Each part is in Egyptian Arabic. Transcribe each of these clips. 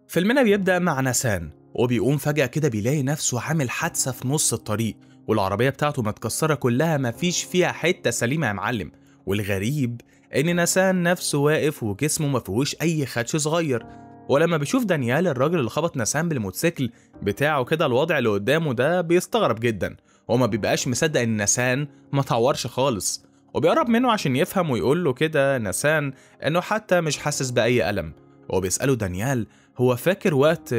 فيلمنا بيبدأ مع نسان وبيقوم فجأة كده بيلاقي نفسه عامل حادثة في نص الطريق والعربية بتاعته متكسرة كلها مفيش فيها حتة سليمة يا معلم والغريب إن نسان نفسه واقف وجسمه مفيهوش أي خدش صغير ولما بيشوف دانيال الراجل اللي خبط نسان بالموتوسيكل بتاعه كده الوضع اللي قدامه ده بيستغرب جدا وما بيبقاش مصدق ان نسان ما تعورش خالص وبيقرب منه عشان يفهم ويقول له كده نسان انه حتى مش حاسس باي الم وبيساله دانيال هو فاكر وقت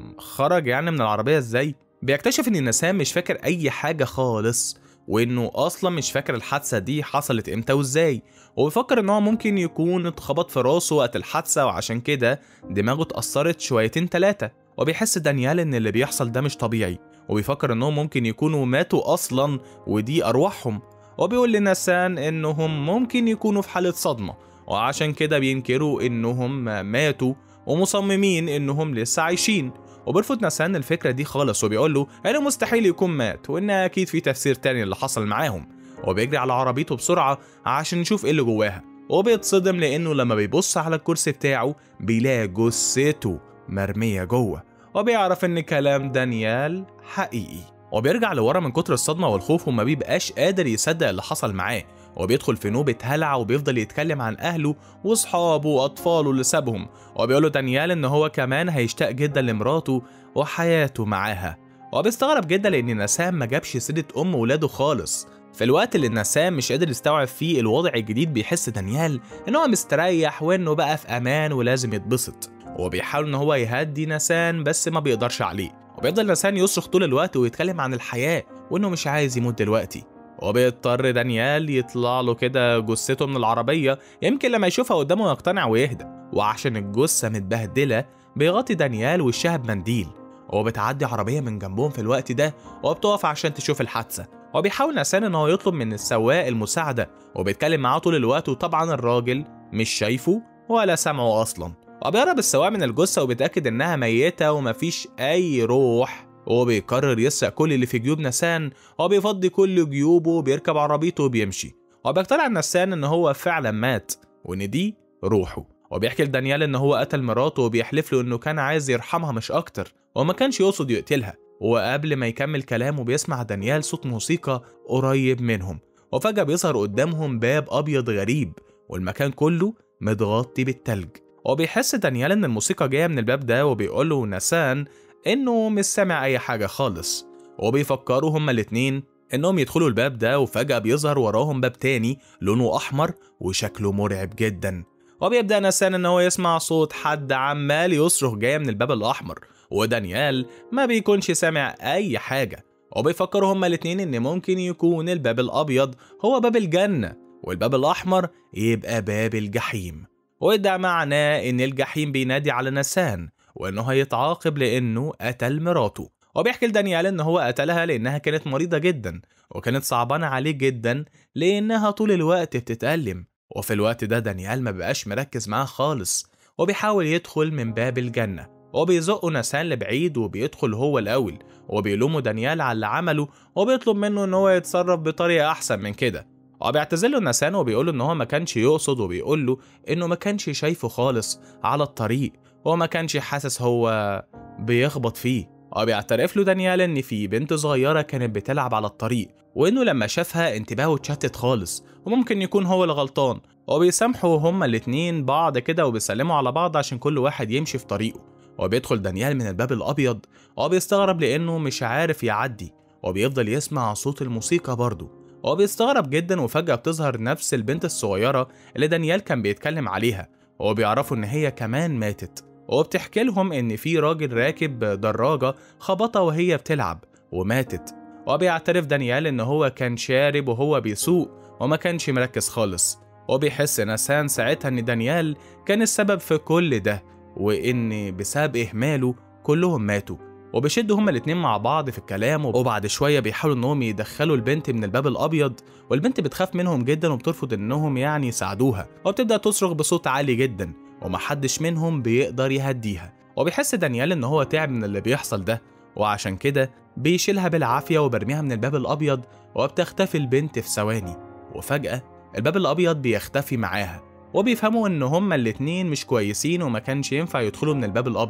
خرج يعني من العربيه ازاي بيكتشف ان نسان مش فاكر اي حاجه خالص وانه اصلا مش فاكر الحادثه دي حصلت امتى وازاي وبيفكر ان هو ممكن يكون اتخبط في راسه وقت الحادثه وعشان كده دماغه اتاثرت شويتين تلاتة وبيحس دانيال ان اللي بيحصل ده مش طبيعي وبيفكر انهم ممكن يكونوا ماتوا اصلا ودي ارواحهم وبيقول لنسان انهم ممكن يكونوا في حاله صدمه وعشان كده بينكروا انهم ماتوا ومصممين انهم لسه عايشين وبيرفض نسان الفكرة دي خالص وبيقول له انه مستحيل يكون مات وان اكيد في تفسير تاني اللي حصل معاهم وبيجري على عربيته بسرعة عشان يشوف ايه اللي جواها وبيتصدم لانه لما بيبص على الكرسي بتاعه بيلاقي جثته مرمية جوه وبيعرف ان كلام دانيال حقيقي وبيرجع لورا من كتر الصدمة والخوف وما بيبقاش قادر يصدق اللي حصل معاه وبيدخل في نوبة هلع وبيفضل يتكلم عن أهله وأصحابه وأطفاله اللي سابهم وبيقول له دانيال إن هو كمان هيشتاق جدا لمراته وحياته معاها وبيستغرب جدا لأن نسام ما جابش سيرة أم ولاده خالص في الوقت اللي نسام مش قادر يستوعب فيه الوضع الجديد بيحس دانيال إن هو مستريح وإنه بقى في أمان ولازم يتبسط وبيحاول إن هو يهدي نسان بس ما بيقدرش عليه وبيفضل نسان يصرخ طول الوقت ويتكلم عن الحياة وإنه مش عايز يموت دلوقتي وبيضطر دانيال يطلع له كده جثته من العربية يمكن لما يشوفها قدامه يقتنع ويهدى وعشان الجثة متبهدلة بيغطي دانيال وشها بمنديل وبتعدي عربية من جنبهم في الوقت ده وبتقف عشان تشوف الحادثة وبيحاول نسان ان هو يطلب من السواق المساعدة وبيتكلم معاه طول الوقت وطبعا الراجل مش شايفه ولا سامعه اصلا وبيقرب السواق من الجثة وبيتأكد انها ميتة ومفيش اي روح وبيقرر يسرق كل اللي في جيوب نسان وبيفضي كل جيوبه وبيركب عربيته وبيمشي وبيقتنع نسان ان هو فعلا مات وان دي روحه وبيحكي لدانيال ان هو قتل مراته وبيحلف له انه كان عايز يرحمها مش اكتر وما كانش يقصد يقتلها وقبل ما يكمل كلامه بيسمع دانيال صوت موسيقى قريب منهم وفجأة بيظهر قدامهم باب أبيض غريب والمكان كله متغطي بالتلج وبيحس دانيال إن الموسيقى جاية من الباب ده وبيقول له نسان إنه مش سامع أي حاجة خالص وبيفكروا هما الاتنين إنهم يدخلوا الباب ده وفجأة بيظهر وراهم باب تاني لونه أحمر وشكله مرعب جدا وبيبدأ نسان إن هو يسمع صوت حد عمال يصرخ جاية من الباب الأحمر ودانيال ما بيكونش سامع أي حاجة وبيفكروا هما الاتنين إن ممكن يكون الباب الأبيض هو باب الجنة والباب الأحمر يبقى باب الجحيم وده معناه إن الجحيم بينادي على نسان وإنه هيتعاقب لإنه قتل مراته وبيحكي لدانيال إن هو قتلها لأنها كانت مريضة جدا وكانت صعبانة عليه جدا لأنها طول الوقت بتتألم وفي الوقت ده دانيال ما بقاش مركز معاه خالص وبيحاول يدخل من باب الجنة وبيزقوا نسان لبعيد وبيدخل هو الأول وبيلوموا دانيال على اللي عمله وبيطلب منه إن هو يتصرف بطريقة أحسن من كده وبيعتذر له نسان وبيقول له إن هو ما كانش يقصد وبيقول له إنه ما كانش شايفه خالص على الطريق وما كانش حاسس هو بيخبط فيه وبيعترف له دانيال إن في بنت صغيرة كانت بتلعب على الطريق وإنه لما شافها انتباهه اتشتت خالص وممكن يكون هو اللي غلطان وبيسامحوا هما الاتنين بعض كده وبيسلموا على بعض عشان كل واحد يمشي في طريقه وبيدخل دانيال من الباب الأبيض وبيستغرب لأنه مش عارف يعدي وبيفضل يسمع صوت الموسيقى برضه وبيستغرب جدا وفجأة بتظهر نفس البنت الصغيرة اللي دانيال كان بيتكلم عليها وبيعرفوا إن هي كمان ماتت وبتحكي لهم إن في راجل راكب دراجة خبطها وهي بتلعب وماتت وبيعترف دانيال إن هو كان شارب وهو بيسوق وما كانش مركز خالص وبيحس نسان ساعتها إن دانيال كان السبب في كل ده وإن بسبب إهماله كلهم ماتوا وبيشدوا هما الاتنين مع بعض في الكلام وبعد شوية بيحاولوا إنهم يدخلوا البنت من الباب الأبيض والبنت بتخاف منهم جدا وبترفض إنهم يعني يساعدوها وبتبدأ تصرخ بصوت عالي جدا ومحدش منهم بيقدر يهديها وبيحس دانيال إن هو تعب من اللي بيحصل ده وعشان كده بيشيلها بالعافية وبرميها من الباب الأبيض وبتختفي البنت في ثواني وفجأة الباب الأبيض بيختفي معاها وبيفهموا إن هما الاتنين مش كويسين وما كانش ينفع يدخلوا من الباب الأبيض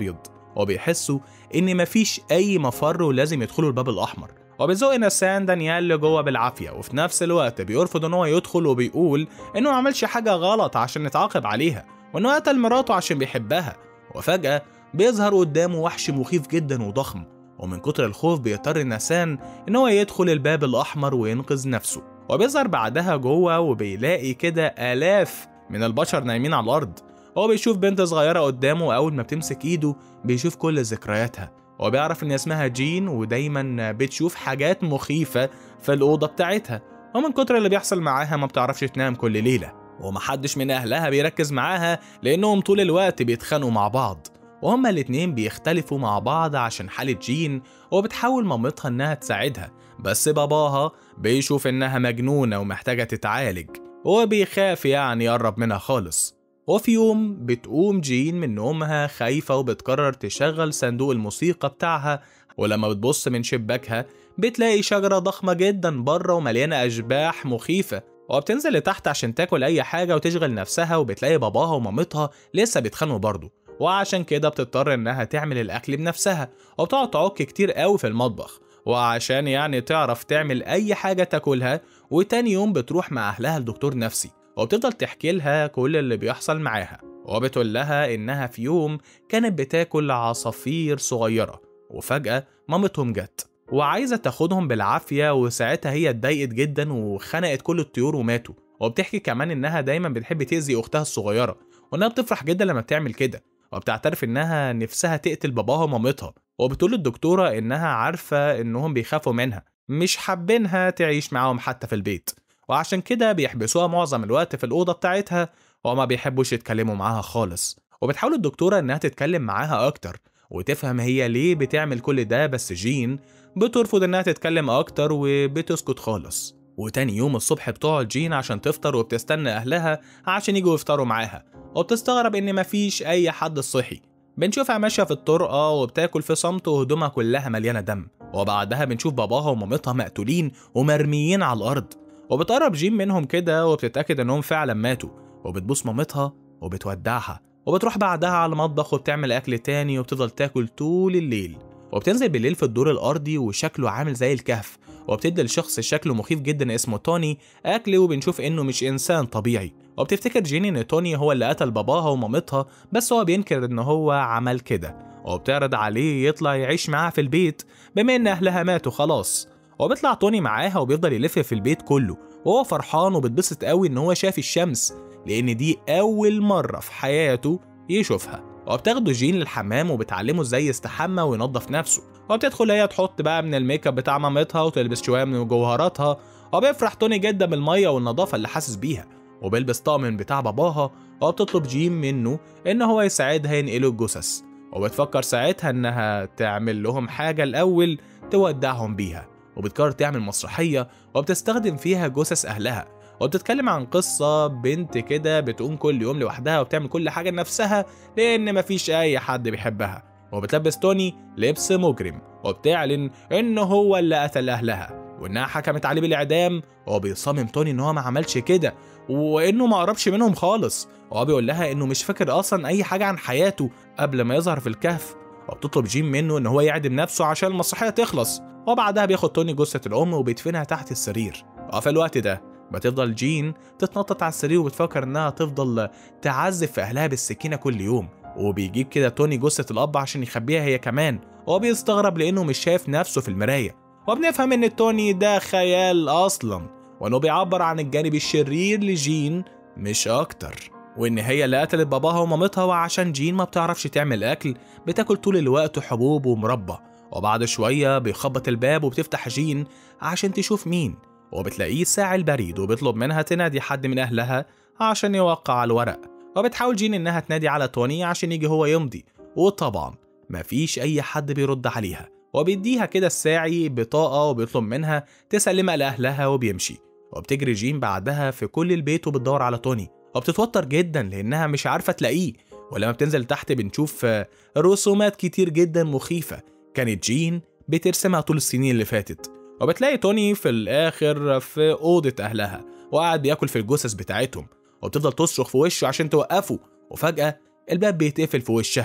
وبيحسوا إن مفيش أي مفر ولازم يدخلوا الباب الأحمر وبيزق نسان دانيال لجوه بالعافية وفي نفس الوقت بيرفض إن هو يدخل وبيقول إنه ما عملش حاجة غلط عشان نتعاقب عليها وإنه قتل مراته عشان بيحبها وفجأة بيظهر قدامه وحش مخيف جدا وضخم ومن كتر الخوف بيضطر نسان إن هو يدخل الباب الأحمر وينقذ نفسه وبيظهر بعدها جوه وبيلاقي كده آلاف من البشر نايمين على الأرض هو بيشوف بنت صغيرة قدامه وأول ما بتمسك إيده بيشوف كل ذكرياتها وبيعرف إن اسمها جين ودايما بتشوف حاجات مخيفة في الأوضة بتاعتها ومن كتر اللي بيحصل معاها ما بتعرفش تنام كل ليلة ومحدش من أهلها بيركز معاها لأنهم طول الوقت بيتخانقوا مع بعض وهما الاتنين بيختلفوا مع بعض عشان حالة جين وبتحاول مامتها إنها تساعدها بس باباها بيشوف إنها مجنونة ومحتاجة تتعالج وبيخاف يعني يقرب منها خالص وفي يوم بتقوم جين من نومها خايفة وبتقرر تشغل صندوق الموسيقى بتاعها ولما بتبص من شباكها بتلاقي شجرة ضخمة جدا بره ومليانة أشباح مخيفة وبتنزل لتحت عشان تاكل أي حاجة وتشغل نفسها وبتلاقي باباها ومامتها لسه بيتخانقوا برضه وعشان كده بتضطر إنها تعمل الأكل بنفسها وبتقعد تعك كتير قوي في المطبخ وعشان يعني تعرف تعمل أي حاجة تاكلها وتاني يوم بتروح مع أهلها لدكتور نفسي وبتفضل تحكي لها كل اللي بيحصل معاها وبتقول لها إنها في يوم كانت بتاكل عصافير صغيرة وفجأة مامتهم جت وعايزة تاخدهم بالعافية وساعتها هي اتضايقت جدا وخنقت كل الطيور وماتوا وبتحكي كمان إنها دايما بتحب تأذي أختها الصغيرة وإنها بتفرح جدا لما بتعمل كده وبتعترف إنها نفسها تقتل باباها ومامتها وبتقول للدكتورة إنها عارفة إنهم بيخافوا منها مش حابينها تعيش معاهم حتى في البيت وعشان كده بيحبسوها معظم الوقت في الأوضة بتاعتها وما بيحبوش يتكلموا معاها خالص وبتحاول الدكتورة إنها تتكلم معاها أكتر وتفهم هي ليه بتعمل كل ده بس جين بترفض إنها تتكلم أكتر وبتسكت خالص وتاني يوم الصبح بتقعد جين عشان تفطر وبتستنى أهلها عشان يجوا يفطروا معاها وبتستغرب إن مفيش أي حد صحي بنشوفها ماشية في الطرقة وبتاكل في صمت وهدومها كلها مليانة دم وبعدها بنشوف باباها ومامتها مقتولين ومرميين على الأرض وبتقرب جيم منهم كده وبتتأكد إنهم فعلا ماتوا وبتبوس مامتها وبتودعها وبتروح بعدها على المطبخ وبتعمل أكل تاني وبتفضل تاكل طول الليل وبتنزل بالليل في الدور الأرضي وشكله عامل زي الكهف وبتدي لشخص شكله مخيف جدا اسمه توني أكل وبنشوف إنه مش إنسان طبيعي وبتفتكر جيني إن توني هو اللي قتل باباها ومامتها بس هو بينكر إن هو عمل كده وبتعرض عليه يطلع يعيش معاها في البيت بما إن أهلها ماتوا خلاص وبيطلع توني معاها وبيفضل يلف في البيت كله وهو فرحان وبتبسط قوي إن هو شاف الشمس لأن دي أول مرة في حياته يشوفها وبتاخده جين للحمام وبتعلمه ازاي يستحمى وينظف نفسه وبتدخل هي تحط بقى من الميك اب بتاع مامتها وتلبس شويه من مجوهراتها وبيفرح توني جدا بالميه والنظافه اللي حاسس بيها وبيلبس طقم بتاع باباها وبتطلب جيم منه ان هو يساعدها ينقلوا الجثث وبتفكر ساعتها انها تعمل لهم حاجه الاول تودعهم بيها وبتقرر تعمل مسرحيه وبتستخدم فيها جثث اهلها وبتتكلم عن قصة بنت كده بتقوم كل يوم لوحدها وبتعمل كل حاجة لنفسها لأن مفيش أي حد بيحبها وبتلبس توني لبس مجرم وبتعلن إن هو اللي قتل أهلها وإنها حكمت عليه بالإعدام وبيصمم توني إن هو ما عملش كده وإنه ما قربش منهم خالص وهو بيقول لها إنه مش فاكر أصلا أي حاجة عن حياته قبل ما يظهر في الكهف وبتطلب جيم منه إن هو يعدم نفسه عشان المسرحية تخلص وبعدها بياخد توني جثة الأم وبيدفنها تحت السرير وفي الوقت ده بتفضل جين تتنطط على السرير وبتفكر انها تفضل تعذب في اهلها بالسكينه كل يوم وبيجيب كده توني جثه الاب عشان يخبيها هي كمان وبيستغرب لانه مش شايف نفسه في المرايه وبنفهم ان توني ده خيال اصلا وانه بيعبر عن الجانب الشرير لجين مش اكتر وان هي اللي قتلت باباها ومامتها وعشان جين ما بتعرفش تعمل اكل بتاكل طول الوقت حبوب ومربى وبعد شويه بيخبط الباب وبتفتح جين عشان تشوف مين وبتلاقيه ساعي البريد وبيطلب منها تنادي حد من أهلها عشان يوقع على الورق وبتحاول جين إنها تنادي على توني عشان يجي هو يمضي وطبعا مفيش أي حد بيرد عليها وبيديها كده الساعي بطاقة وبيطلب منها تسلمها لأهلها وبيمشي وبتجري جين بعدها في كل البيت وبتدور على توني وبتتوتر جدا لأنها مش عارفة تلاقيه ولما بتنزل تحت بنشوف رسومات كتير جدا مخيفة كانت جين بترسمها طول السنين اللي فاتت وبتلاقي توني في الآخر في أوضة أهلها وقاعد بياكل في الجثث بتاعتهم وبتفضل تصرخ في وشه عشان توقفه وفجأة الباب بيتقفل في وشها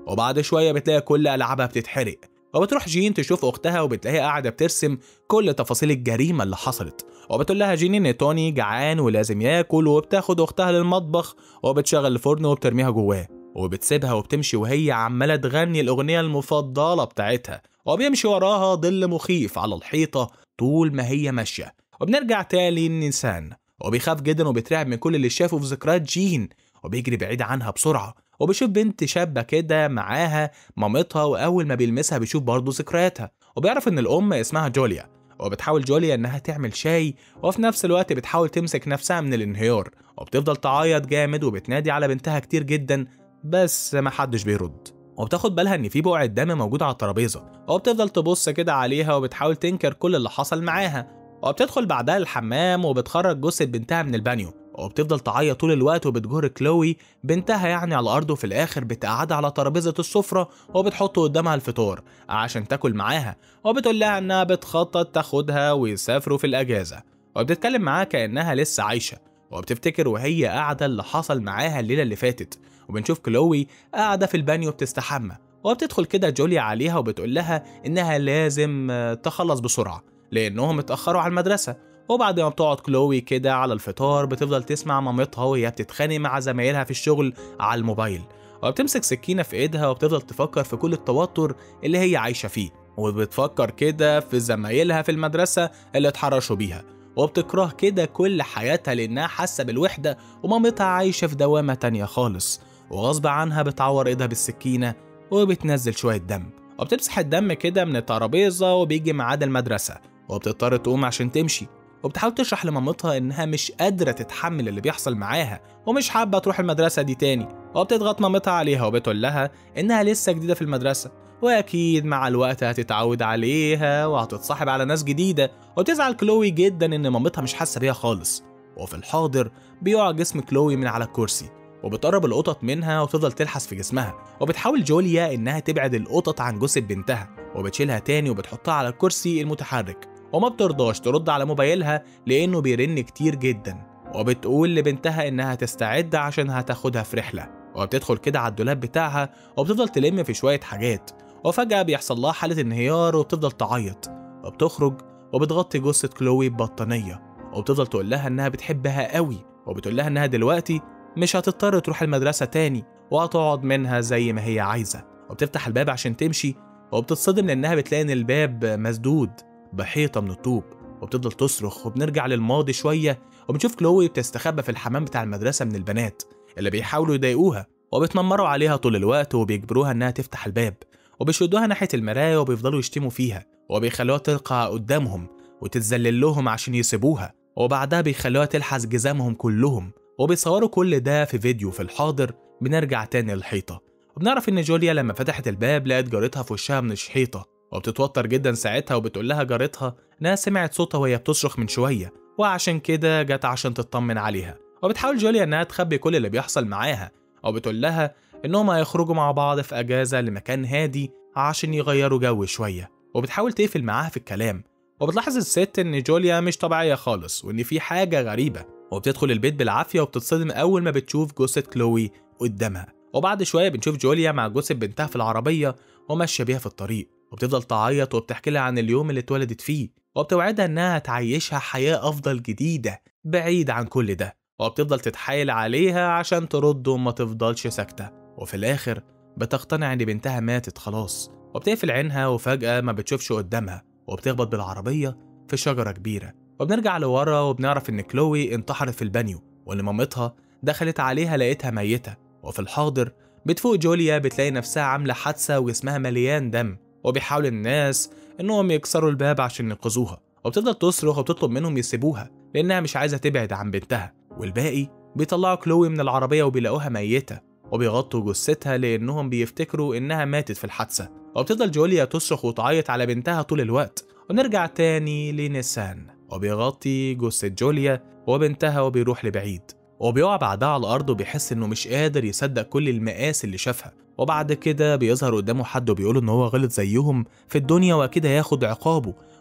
وبعد شوية بتلاقي كل ألعابها بتتحرق وبتروح جين تشوف أختها وبتلاقيها قاعدة بترسم كل تفاصيل الجريمة اللي حصلت وبتقول لها جين إن توني جعان ولازم ياكل وبتاخد أختها للمطبخ وبتشغل الفرن وبترميها جواه وبتسيبها وبتمشي وهي عمالة تغني الأغنية المفضلة بتاعتها وبيمشي وراها ظل مخيف على الحيطة طول ما هي ماشية وبنرجع تاني لنيسان وبيخاف جدا وبيترعب من كل اللي شافه في ذكريات جين وبيجري بعيد عنها بسرعة وبيشوف بنت شابة كده معاها مامتها وأول ما بيلمسها بيشوف برضه ذكرياتها وبيعرف إن الأم اسمها جوليا وبتحاول جوليا إنها تعمل شاي وفي نفس الوقت بتحاول تمسك نفسها من الانهيار وبتفضل تعيط جامد وبتنادي على بنتها كتير جدا بس محدش بيرد وبتاخد بالها ان في بقعة دم موجودة على الترابيزة وبتفضل تبص كده عليها وبتحاول تنكر كل اللي حصل معاها وبتدخل بعدها الحمام وبتخرج جثة بنتها من البانيو وبتفضل تعيط طول الوقت وبتجر كلوي بنتها يعني على الارض وفي الاخر بتقعدها على ترابيزه السفره وبتحط قدامها الفطار عشان تاكل معاها وبتقول لها انها بتخطط تاخدها ويسافروا في الاجازه وبتتكلم معاها كانها لسه عايشه وبتفتكر وهي قاعده اللي حصل معاها الليله اللي فاتت وبنشوف كلوي قاعده في البانيو بتستحمى وبتدخل كده جوليا عليها وبتقول لها انها لازم تخلص بسرعه لانهم اتاخروا على المدرسه وبعد ما بتقعد كلوي كده على الفطار بتفضل تسمع مامتها وهي بتتخانق مع زمايلها في الشغل على الموبايل وبتمسك سكينة في ايدها وبتفضل تفكر في كل التوتر اللي هي عايشة فيه وبتفكر كده في زمايلها في المدرسة اللي اتحرشوا بيها وبتكره كده كل حياتها لأنها حاسة بالوحدة ومامتها عايشة في دوامة تانية خالص وغصب عنها بتعور ايدها بالسكينة وبتنزل شوية دم وبتمسح الدم كده من الترابيزة وبيجي ميعاد المدرسة وبتضطر تقوم عشان تمشي وبتحاول تشرح لمامتها انها مش قادره تتحمل اللي بيحصل معاها ومش حابه تروح المدرسه دي تاني وبتضغط مامتها عليها وبتقول لها انها لسه جديده في المدرسه واكيد مع الوقت هتتعود عليها وهتتصاحب على ناس جديده وتزعل كلوي جدا ان مامتها مش حاسه بيها خالص وفي الحاضر بيقع جسم كلوي من على الكرسي وبتقرب القطط منها وتفضل تلحس في جسمها وبتحاول جوليا انها تبعد القطط عن جثه بنتها وبتشيلها تاني وبتحطها على الكرسي المتحرك وما بترضاش ترد على موبايلها لأنه بيرن كتير جدا وبتقول لبنتها إنها تستعد عشان هتاخدها في رحلة وبتدخل كده على الدولاب بتاعها وبتفضل تلم في شوية حاجات وفجأة بيحصل لها حالة انهيار وبتفضل تعيط وبتخرج وبتغطي جثة كلوي ببطانية وبتفضل تقول لها إنها بتحبها قوي وبتقول لها إنها دلوقتي مش هتضطر تروح المدرسة تاني وهتقعد منها زي ما هي عايزة وبتفتح الباب عشان تمشي وبتتصدم لأنها بتلاقي إن الباب مسدود بحيطة من الطوب وبتفضل تصرخ وبنرجع للماضي شوية وبنشوف كلوي بتستخبى في الحمام بتاع المدرسة من البنات اللي بيحاولوا يضايقوها وبتنمروا عليها طول الوقت وبيجبروها إنها تفتح الباب وبيشدوها ناحية المراية وبيفضلوا يشتموا فيها وبيخلوها ترقع قدامهم وتتذلل لهم عشان يسيبوها وبعدها بيخلوها تلحس جزامهم كلهم وبيصوروا كل ده في فيديو في الحاضر بنرجع تاني للحيطة وبنعرف إن جوليا لما فتحت الباب لقت جارتها في وشها من الحيطة وبتتوتر جدا ساعتها وبتقول لها جارتها انها سمعت صوتها وهي بتصرخ من شويه وعشان كده جت عشان تطمن عليها وبتحاول جوليا انها تخبي كل اللي بيحصل معاها وبتقول لها انهم هيخرجوا مع بعض في اجازه لمكان هادي عشان يغيروا جو شويه وبتحاول تقفل معاها في الكلام وبتلاحظ الست ان جوليا مش طبيعيه خالص وان في حاجه غريبه وبتدخل البيت بالعافيه وبتتصدم اول ما بتشوف جثه كلوي قدامها وبعد شويه بنشوف جوليا مع جثه بنتها في العربيه وماشيه بيها في الطريق وبتفضل تعيط وبتحكي لها عن اليوم اللي اتولدت فيه وبتوعدها انها تعيشها حياة افضل جديدة بعيد عن كل ده وبتفضل تتحايل عليها عشان ترد وما تفضلش ساكتة وفي الاخر بتقتنع ان بنتها ماتت خلاص وبتقفل عينها وفجأة ما بتشوفش قدامها وبتخبط بالعربية في شجرة كبيرة وبنرجع لورا وبنعرف ان كلوي انتحرت في البانيو وان مامتها دخلت عليها لقيتها ميتة وفي الحاضر بتفوق جوليا بتلاقي نفسها عاملة حادثة وجسمها مليان دم وبيحاول الناس انهم يكسروا الباب عشان ينقذوها وبتفضل تصرخ وبتطلب منهم يسيبوها لانها مش عايزه تبعد عن بنتها والباقي بيطلعوا كلوي من العربيه وبيلاقوها ميته وبيغطوا جثتها لانهم بيفتكروا انها ماتت في الحادثه وبتفضل جوليا تصرخ وتعيط على بنتها طول الوقت ونرجع تاني لنيسان وبيغطي جثة جوليا وبنتها وبيروح لبعيد وبيقع بعدها على الأرض وبيحس إنه مش قادر يصدق كل المقاس اللي شافها وبعد كده بيظهر قدامه حد وبيقول إن هو غلط زيهم في الدنيا وأكيد هياخد عقابه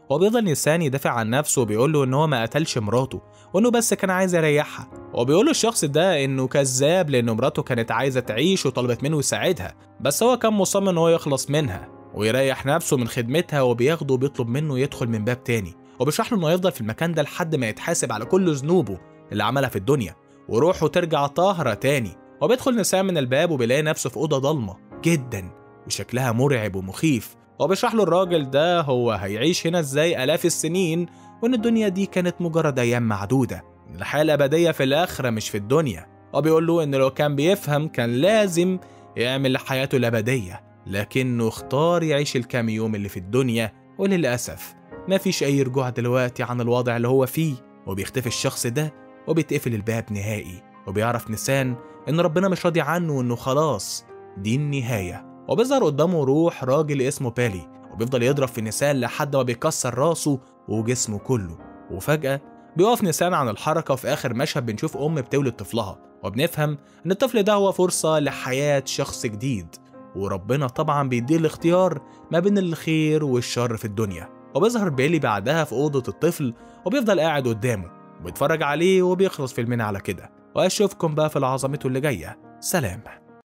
هو بيفضل نيسان يدافع عن نفسه وبيقول له ان هو ما قتلش مراته وانه بس كان عايز يريحها وبيقول له الشخص ده انه كذاب لان مراته كانت عايزه تعيش وطلبت منه يساعدها بس هو كان مصمم ان هو يخلص منها ويريح نفسه من خدمتها وبياخده وبيطلب منه يدخل من باب تاني وبيشرح له انه يفضل في المكان ده لحد ما يتحاسب على كل ذنوبه اللي عملها في الدنيا وروحه ترجع طاهره تاني وبيدخل نسام من الباب وبيلاقي نفسه في اوضه ضلمه جدا وشكلها مرعب ومخيف وبيشرح له الراجل ده هو هيعيش هنا ازاي آلاف السنين وإن الدنيا دي كانت مجرد أيام معدودة إن الحياة الأبدية في الآخرة مش في الدنيا وبيقول له إن لو كان بيفهم كان لازم يعمل حياته الأبدية لكنه اختار يعيش الكام يوم اللي في الدنيا وللأسف مفيش أي رجوع دلوقتي عن الوضع اللي هو فيه وبيختفي الشخص ده وبيتقفل الباب نهائي وبيعرف نسان إن ربنا مش راضي عنه وإنه خلاص دي النهاية وبيظهر قدامه روح راجل اسمه بالي وبيفضل يضرب في نسان لحد ما بيكسر راسه وجسمه كله وفجأة بيقف نسان عن الحركة وفي آخر مشهد بنشوف أم بتولد طفلها وبنفهم إن الطفل ده هو فرصة لحياة شخص جديد وربنا طبعا بيديه الاختيار ما بين الخير والشر في الدنيا وبيظهر بيلي بعدها في أوضة الطفل وبيفضل قاعد قدامه وبيتفرج عليه وبيخلص فيلمنا على كده وأشوفكم بقى في العظمته اللي جاية سلام